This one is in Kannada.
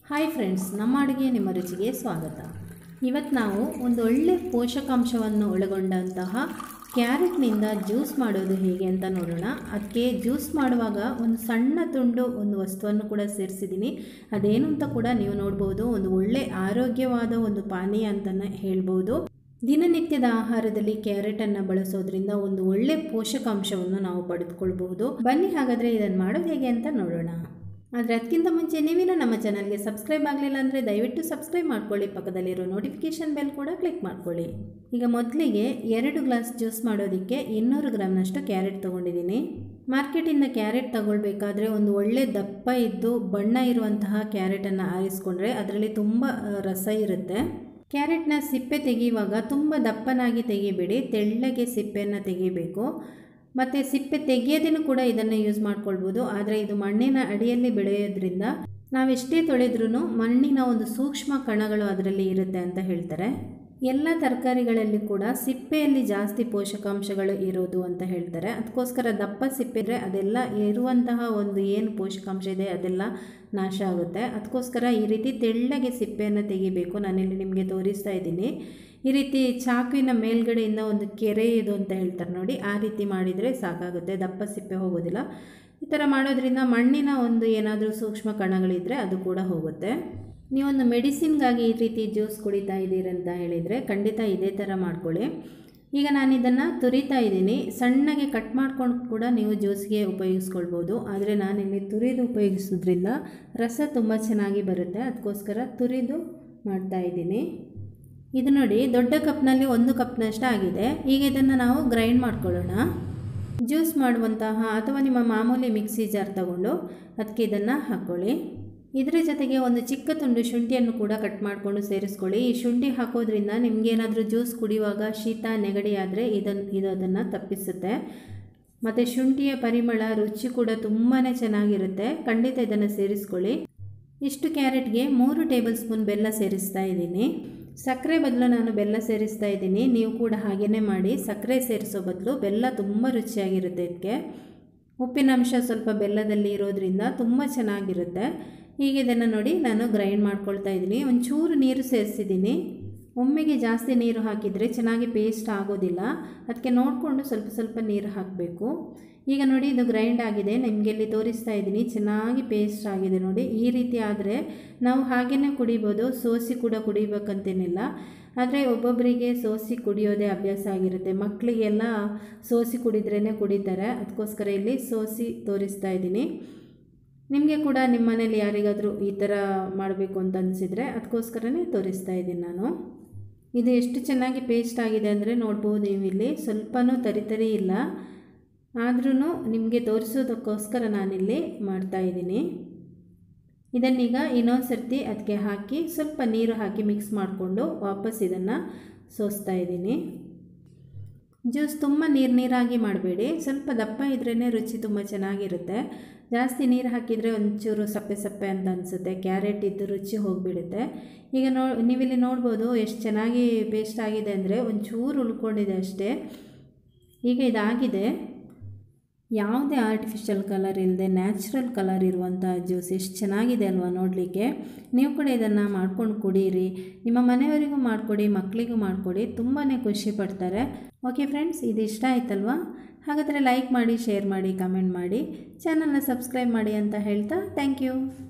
ಹಾಯ್ ಫ್ರೆಂಡ್ಸ್ ನಮ್ಮ ಅಡುಗೆ ನಿಮ್ಮ ರುಚಿಗೆ ಸ್ವಾಗತ ಇವತ್ತು ನಾವು ಒಂದು ಒಳ್ಳೆ ಪೋಷಕಾಂಶವನ್ನು ಒಳಗೊಂಡಂತಹ ಕ್ಯಾರೆಟ್ನಿಂದ ಜ್ಯೂಸ್ ಮಾಡೋದು ಹೇಗೆ ಅಂತ ನೋಡೋಣ ಅದಕ್ಕೆ ಜ್ಯೂಸ್ ಮಾಡುವಾಗ ಒಂದು ಸಣ್ಣ ತುಂಡು ಒಂದು ವಸ್ತುವನ್ನು ಕೂಡ ಸೇರಿಸಿದ್ದೀನಿ ಅದೇನು ಅಂತ ಕೂಡ ನೀವು ನೋಡ್ಬೋದು ಒಂದು ಒಳ್ಳೆ ಆರೋಗ್ಯವಾದ ಒಂದು ಪಾನೀಯ ಅಂತಲೇ ಹೇಳ್ಬೋದು ದಿನನಿತ್ಯದ ಆಹಾರದಲ್ಲಿ ಕ್ಯಾರೆಟನ್ನು ಬಳಸೋದ್ರಿಂದ ಒಂದು ಒಳ್ಳೆ ಪೋಷಕಾಂಶವನ್ನು ನಾವು ಪಡೆದುಕೊಳ್ಬಹುದು ಬನ್ನಿ ಹಾಗಾದರೆ ಇದನ್ನು ಮಾಡೋದು ಹೇಗೆ ಅಂತ ನೋಡೋಣ ಆದರೆ ಅದಕ್ಕಿಂತ ಮುಂಚೆ ನೀವಿನ ನಮ್ಮ ಚಾನಲ್ಗೆ ಸಬ್ಸ್ಕ್ರೈಬ್ ಆಗಲಿಲ್ಲ ಅಂದರೆ ದಯವಿಟ್ಟು ಸಬ್ಸ್ಕ್ರೈಬ್ ಮಾಡ್ಕೊಳ್ಳಿ ಪಕ್ಕದಲ್ಲಿರೋ ನೋಟಿಫಿಕೇಷನ್ ಬೆಲ್ ಕೂಡ ಕ್ಲಿಕ್ ಮಾಡ್ಕೊಳ್ಳಿ ಈಗ ಮೊದಲಿಗೆ ಎರಡು ಗ್ಲಾಸ್ ಜ್ಯೂಸ್ ಮಾಡೋದಕ್ಕೆ ಇನ್ನೂರು ಗ್ರಾಮ್ನಷ್ಟು ಕ್ಯಾರೆಟ್ ತೊಗೊಂಡಿದ್ದೀನಿ ಮಾರ್ಕೆಟಿಂದ ಕ್ಯಾರೆಟ್ ತಗೊಳ್ಬೇಕಾದ್ರೆ ಒಂದು ಒಳ್ಳೆ ದಪ್ಪ ಇದ್ದು ಬಣ್ಣ ಇರುವಂತಹ ಕ್ಯಾರೆಟನ್ನು ಆರಿಸ್ಕೊಂಡ್ರೆ ಅದರಲ್ಲಿ ತುಂಬ ಆ, ರಸ ಇರುತ್ತೆ ಕ್ಯಾರೆಟ್ನ ಸಿಪ್ಪೆ ತೆಗೆಯುವಾಗ ತುಂಬ ದಪ್ಪನಾಗಿ ತೆಗಿಬೇಡಿ ತೆಳ್ಳಗೆ ಸಿಪ್ಪೆಯನ್ನು ತೆಗಿಬೇಕು ಮತ್ತು ಸಿಪ್ಪೆ ತೆಗೆಯೋದನ್ನು ಕೂಡ ಇದನ್ನು ಯೂಸ್ ಮಾಡ್ಕೊಳ್ಬೋದು ಆದರೆ ಇದು ಮಣ್ಣಿನ ಅಡಿಯಲ್ಲಿ ಬೆಳೆಯೋದ್ರಿಂದ ನಾವೆಷ್ಟೇ ತೊಳೆದ್ರೂ ಮಣ್ಣಿನ ಒಂದು ಸೂಕ್ಷ್ಮ ಕಣಗಳು ಅದರಲ್ಲಿ ಇರುತ್ತೆ ಅಂತ ಹೇಳ್ತಾರೆ ಎಲ್ಲ ತರಕಾರಿಗಳಲ್ಲಿ ಕೂಡ ಸಿಪ್ಪೆಯಲ್ಲಿ ಜಾಸ್ತಿ ಪೋಷಕಾಂಶಗಳು ಇರೋದು ಅಂತ ಹೇಳ್ತಾರೆ ಅದಕ್ಕೋಸ್ಕರ ದಪ್ಪ ಸಿಪ್ಪೆ ಇದ್ದರೆ ಅದೆಲ್ಲ ಇರುವಂತಹ ಒಂದು ಏನು ಪೋಷಕಾಂಶ ಇದೆ ಅದೆಲ್ಲ ನಾಶ ಆಗುತ್ತೆ ಅದಕ್ಕೋಸ್ಕರ ಈ ರೀತಿ ತೆಳ್ಳಗೆ ಸಿಪ್ಪೆಯನ್ನು ತೆಗಿಬೇಕು ನಾನಿಲ್ಲಿ ನಿಮಗೆ ತೋರಿಸ್ತಾ ಇದ್ದೀನಿ ಈ ರೀತಿ ಚಾಕುವಿನ ಮೇಲ್ಗಡೆಯಿಂದ ಒಂದು ಕೆರೆ ಇದು ಅಂತ ಹೇಳ್ತಾರೆ ನೋಡಿ ಆ ರೀತಿ ಮಾಡಿದರೆ ಸಾಕಾಗುತ್ತೆ ದಪ್ಪ ಸಿಪ್ಪೆ ಹೋಗೋದಿಲ್ಲ ಈ ಥರ ಮಾಡೋದ್ರಿಂದ ಮಣ್ಣಿನ ಒಂದು ಏನಾದರೂ ಸೂಕ್ಷ್ಮ ಕಣಗಳಿದ್ದರೆ ಅದು ಕೂಡ ಹೋಗುತ್ತೆ ನೀವೊಂದು ಮೆಡಿಸಿನ್ಗಾಗಿ ಈ ರೀತಿ ಜ್ಯೂಸ್ ಕುಡಿತಾ ಇದ್ದೀರಂತ ಹೇಳಿದರೆ ಖಂಡಿತ ಇದೇ ಥರ ಮಾಡ್ಕೊಳ್ಳಿ ಈಗ ನಾನು ಇದನ್ನು ತುರಿತಾ ಇದ್ದೀನಿ ಸಣ್ಣಗೆ ಕಟ್ ಮಾಡ್ಕೊಂಡು ಕೂಡ ನೀವು ಜ್ಯೂಸ್ಗೆ ಉಪಯೋಗಿಸ್ಕೊಳ್ಬೋದು ಆದರೆ ನಾನಿಲ್ಲಿ ತುರಿದು ಉಪಯೋಗಿಸೋದ್ರಿಂದ ರಸ ತುಂಬ ಚೆನ್ನಾಗಿ ಬರುತ್ತೆ ಅದಕ್ಕೋಸ್ಕರ ತುರಿದು ಮಾಡ್ತಾ ಇದ್ದೀನಿ ಇದು ನೋಡಿ ದೊಡ್ಡ ಕಪ್ನಲ್ಲಿ ಒಂದು ಕಪ್ನಷ್ಟು ಆಗಿದೆ ಈಗ ಇದನ್ನು ನಾವು ಗ್ರೈಂಡ್ ಮಾಡ್ಕೊಳ್ಳೋಣ ಜ್ಯೂಸ್ ಮಾಡುವಂತಹ ಅಥವಾ ನಿಮ್ಮ ಮಾಮೂಲಿ ಮಿಕ್ಸಿ ಜಾರ್ ತಗೊಂಡು ಅದಕ್ಕೆ ಇದನ್ನು ಹಾಕ್ಕೊಳ್ಳಿ ಇದರ ಜೊತೆಗೆ ಒಂದು ಚಿಕ್ಕ ತುಂಡು ಶುಂಠಿಯನ್ನು ಕೂಡ ಕಟ್ ಮಾಡಿಕೊಂಡು ಸೇರಿಸ್ಕೊಳ್ಳಿ ಈ ಶುಂಠಿ ಹಾಕೋದ್ರಿಂದ ನಿಮಗೇನಾದರೂ ಜ್ಯೂಸ್ ಕುಡಿಯುವಾಗ ಶೀತ ನೆಗಡಿ ಆದರೆ ಇದನ್ನು ಇದು ಅದನ್ನು ತಪ್ಪಿಸುತ್ತೆ ಮತ್ತು ಶುಂಠಿಯ ಪರಿಮಳ ರುಚಿ ಕೂಡ ತುಂಬಾ ಚೆನ್ನಾಗಿರುತ್ತೆ ಖಂಡಿತ ಇದನ್ನು ಸೇರಿಸ್ಕೊಳ್ಳಿ ಇಷ್ಟು ಕ್ಯಾರೆಟ್ಗೆ ಮೂರು ಟೇಬಲ್ ಸ್ಪೂನ್ ಬೆಲ್ಲ ಸೇರಿಸ್ತಾ ಇದ್ದೀನಿ ಸಕ್ಕರೆ ಬದಲು ನಾನು ಬೆಲ್ಲ ಸೇರಿಸ್ತಾ ಇದ್ದೀನಿ ನೀವು ಕೂಡ ಹಾಗೇ ಮಾಡಿ ಸಕ್ಕರೆ ಸೇರಿಸೋ ಬದಲು ಬೆಲ್ಲ ತುಂಬ ರುಚಿಯಾಗಿರುತ್ತೆ ಇದಕ್ಕೆ ಉಪ್ಪಿನಂಶ ಸ್ವಲ್ಪ ಬೆಲ್ಲದಲ್ಲಿ ಇರೋದ್ರಿಂದ ತುಂಬ ಚೆನ್ನಾಗಿರುತ್ತೆ ಈಗ ಇದನ್ನು ನೋಡಿ ನಾನು ಗ್ರೈಂಡ್ ಮಾಡ್ಕೊಳ್ತಾ ಇದ್ದೀನಿ ಒಂಚೂರು ನೀರು ಸೇರಿಸಿದ್ದೀನಿ ಒಮ್ಮೆಗೆ ಜಾಸ್ತಿ ನೀರು ಹಾಕಿದರೆ ಚೆನ್ನಾಗಿ ಪೇಸ್ಟ್ ಆಗೋದಿಲ್ಲ ಅದಕ್ಕೆ ನೋಡಿಕೊಂಡು ಸ್ವಲ್ಪ ಸ್ವಲ್ಪ ನೀರು ಹಾಕಬೇಕು ಈಗ ನೋಡಿ ಇದು ಗ್ರೈಂಡ್ ಆಗಿದೆ ನಿಮಗೆ ಇಲ್ಲಿ ತೋರಿಸ್ತಾ ಇದ್ದೀನಿ ಚೆನ್ನಾಗಿ ಪೇಸ್ಟ್ ಆಗಿದೆ ನೋಡಿ ಈ ರೀತಿ ಆದರೆ ನಾವು ಹಾಗೇ ಕುಡಿಬೋದು ಸೋಸಿ ಕೂಡ ಕುಡಿಬೇಕಂತೇನಿಲ್ಲ ಆದರೆ ಒಬ್ಬೊಬ್ಬರಿಗೆ ಸೋಸಿ ಕುಡಿಯೋದೇ ಅಭ್ಯಾಸ ಆಗಿರುತ್ತೆ ಮಕ್ಕಳಿಗೆಲ್ಲ ಸೋಸಿ ಕುಡಿದ್ರೇ ಕುಡಿತಾರೆ ಅದಕ್ಕೋಸ್ಕರ ಇಲ್ಲಿ ಸೋಸಿ ತೋರಿಸ್ತಾ ಇದ್ದೀನಿ ನಿಮಗೆ ಕೂಡ ನಿಮ್ಮ ಮನೇಲಿ ಯಾರಿಗಾದರೂ ಈ ಥರ ಮಾಡಬೇಕು ಅಂತ ಅನಿಸಿದರೆ ಅದಕ್ಕೋಸ್ಕರನೇ ತೋರಿಸ್ತಾ ಇದ್ದೀನಿ ನಾನು ಇದು ಎಷ್ಟು ಚೆನ್ನಾಗಿ ಪೇಸ್ಟ್ ಆಗಿದೆ ಅಂದರೆ ನೋಡ್ಬೋದು ನೀವು ಇಲ್ಲಿ ಸ್ವಲ್ಪನೂ ತರಿ ಇಲ್ಲ ಆದ್ರೂ ನಿಮಗೆ ತೋರಿಸೋದಕ್ಕೋಸ್ಕರ ನಾನಿಲ್ಲಿ ಮಾಡ್ತಾ ಇದ್ದೀನಿ ಇದನ್ನೀಗ ಇನ್ನೊಂದು ಸರ್ತಿ ಅದಕ್ಕೆ ಹಾಕಿ ಸ್ವಲ್ಪ ನೀರು ಹಾಕಿ ಮಿಕ್ಸ್ ಮಾಡಿಕೊಂಡು ವಾಪಸ್ ಇದನ್ನು ಸೋಸ್ತಾ ಇದ್ದೀನಿ ಜ್ಯೂಸ್ ತುಂಬ ನೀರು ನೀರಾಗಿ ಮಾಡಬೇಡಿ ಸ್ವಲ್ಪ ದಪ್ಪ ಇದ್ರೇ ರುಚಿ ತುಂಬ ಚೆನ್ನಾಗಿರುತ್ತೆ ಜಾಸ್ತಿ ನೀರು ಹಾಕಿದರೆ ಒಂಚೂರು ಸಪ್ಪೆ ಸಪ್ಪೆ ಅಂತ ಅನಿಸುತ್ತೆ ಕ್ಯಾರೆಟ್ ಇದ್ದು ರುಚಿ ಹೋಗಿಬಿಡುತ್ತೆ ಈಗ ನೋ ನೀವಿಲ್ಲಿ ನೋಡ್ಬೋದು ಎಷ್ಟು ಚೆನ್ನಾಗಿ ಪೇಸ್ಟ್ ಆಗಿದೆ ಅಂದರೆ ಒಂಚೂರು ಉಳ್ಕೊಂಡಿದೆ ಅಷ್ಟೇ ಈಗ ಇದಾಗಿದೆ ಯಾವುದೇ ಆರ್ಟಿಫಿಷಿಯಲ್ ಕಲರ್ ಇಲ್ಲದೆ ನ್ಯಾಚುರಲ್ ಕಲರ್ ಇರುವಂಥ ಜ್ಯೂಸ್ ಎಷ್ಟು ಚೆನ್ನಾಗಿದೆ ಅಲ್ವಾ ನೋಡಲಿಕ್ಕೆ ನೀವು ಕೂಡ ಇದನ್ನು ಮಾಡ್ಕೊಂಡು ಕುಡೀರಿ ನಿಮ್ಮ ಮನೆಯವರಿಗೂ ಮಾಡಿಕೊಡಿ ಮಕ್ಕಳಿಗೂ ಮಾಡಿಕೊಡಿ ತುಂಬಾ ಖುಷಿ ಪಡ್ತಾರೆ ಓಕೆ ಫ್ರೆಂಡ್ಸ್ ಇದು ಇಷ್ಟ ಆಯ್ತಲ್ವಾ ಹಾಗಾದರೆ ಲೈಕ್ ಮಾಡಿ ಶೇರ್ ಮಾಡಿ ಕಮೆಂಟ್ ಮಾಡಿ ಚಾನಲ್ನ ಸಬ್ಸ್ಕ್ರೈಬ್ ಮಾಡಿ ಅಂತ ಹೇಳ್ತಾ ಥ್ಯಾಂಕ್ ಯು